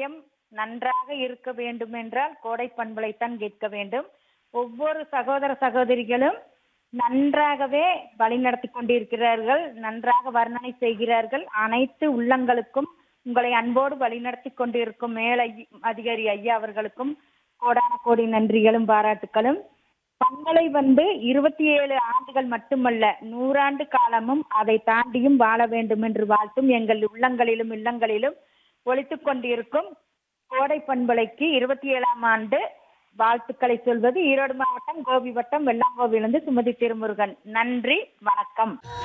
சமுதாயம் நன்றாக இருக்க வேண்டும் என்றால் கோடை பண்பலைத்தான் கேட்க வேண்டும் ஒவ்வொரு சகோதர சகோதரிகளும் நன்றாகவே வழிநடத்தி கொண்டிருக்கிறார்கள் நன்றாக வர்ணனை செய்கிறார்கள் அனைத்து உள்ளங்களுக்கும் உங்களை அன்போடு வழிநடத்தி கொண்டிருக்கும் மேல் ஐ- அதிகாரி ஐயா அவர்களுக்கும் கோடான கோடி நன்றிகளும் பாராட்டுகளும் பண்பலை வந்து இருபத்தி ஏழு ஆண்டுகள் மட்டுமல்ல நூறாண்டு காலமும் அதை தாண்டியும் வாழ வேண்டும் என்று வாழ்த்தும் எங்கள் உள்ளங்களிலும் இல்லங்களிலும் ஒலித்துக் கொண்டிருக்கும் கோடை பண்பலைக்கு இருபத்தி ஏழாம் ஆண்டு வாழ்த்துக்களை சொல்வது ஈரோடு மாவட்டம் கோபி வட்டம் வெள்ளாங்கோவிலிருந்து சுமதி திருமுருகன் நன்றி வணக்கம்